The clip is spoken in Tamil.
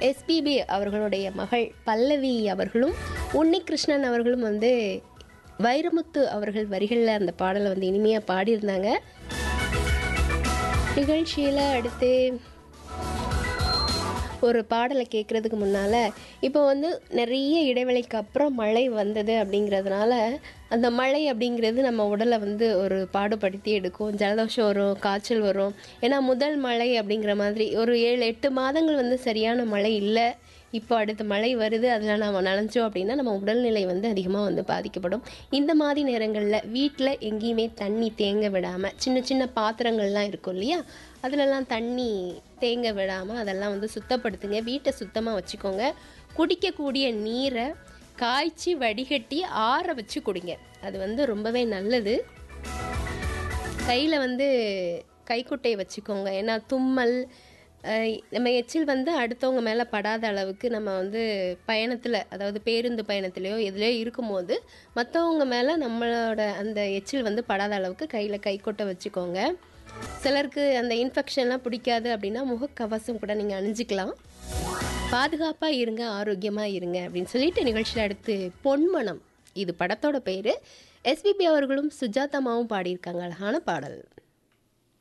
எஸ்பிபி அவர்களுடைய மகள் பல்லவி அவர்களும் உன்னிகிருஷ்ணன் அவர்களும் வந்து வைரமுத்து அவர்கள் வரிகளில் அந்த பாடலை வந்து இனிமையாக பாடியிருந்தாங்க நிகழ்ச்சியில் அடுத்து ஒரு பாடலை கேட்குறதுக்கு முன்னால் இப்போ வந்து நிறைய இடைவெளிக்கு அப்புறம் மழை வந்தது அப்படிங்கிறதுனால அந்த மழை அப்படிங்கிறது நம்ம உடலை வந்து ஒரு பாடுபடுத்தி எடுக்கும் ஜலதோஷம் வரும் காய்ச்சல் வரும் ஏன்னா முதல் மழை அப்படிங்கிற மாதிரி ஒரு ஏழு எட்டு மாதங்கள் வந்து சரியான மழை இல்லை இப்போ அடுத்த மழை வருது அதில் நம்ம நனைஞ்சோம் அப்படின்னா நம்ம உடல்நிலை வந்து அதிகமாக வந்து பாதிக்கப்படும் இந்த மாதிரி நேரங்களில் வீட்டில் எங்கேயுமே தண்ணி தேங்க விடாமல் சின்ன சின்ன பாத்திரங்கள்லாம் இருக்கும் இல்லையா அதிலெல்லாம் தண்ணி தேங்க விடாமல் அதெல்லாம் வந்து சுத்தப்படுத்துங்க வீட்டை சுத்தமாக வச்சுக்கோங்க குடிக்கக்கூடிய நீரை காய்ச்சி வடிகட்டி ஆற வச்சு குடிங்க அது வந்து ரொம்பவே நல்லது கையில் வந்து கைக்குட்டையை வச்சுக்கோங்க ஏன்னா தும்மல் அஹ், நம்ம எச்சில் வந்து அடுத்தவங்க மேலே படாத அளவுக்கு நம்ம வந்து பயணத்தில் அதாவது பேருந்து பயணத்துலையோ எதுலையோ இருக்கும்போது மற்றவங்க மேலே நம்மளோட அந்த எச்சில் வந்து படாத அளவுக்கு கையில் கைக்குட்டை வச்சுக்கோங்க சிலருக்கு அந்த இன்ஃபெக்ஷன்லாம் பிடிக்காது அப்படின்னா முகக்கவசம் கூட நீங்கள் அணிஞ்சிக்கலாம் பாதுகாப்பாக இருங்க ஆரோக்கியமாக இருங்க அப்படின்னு சொல்லிட்டு நிகழ்ச்சியில் அடுத்து பொன்மனம் இது படத்தோட பேர் எஸ்பிபி அவர்களும் சுஜாதாமாவும் பாடியிருக்காங்க அழகான பாடல்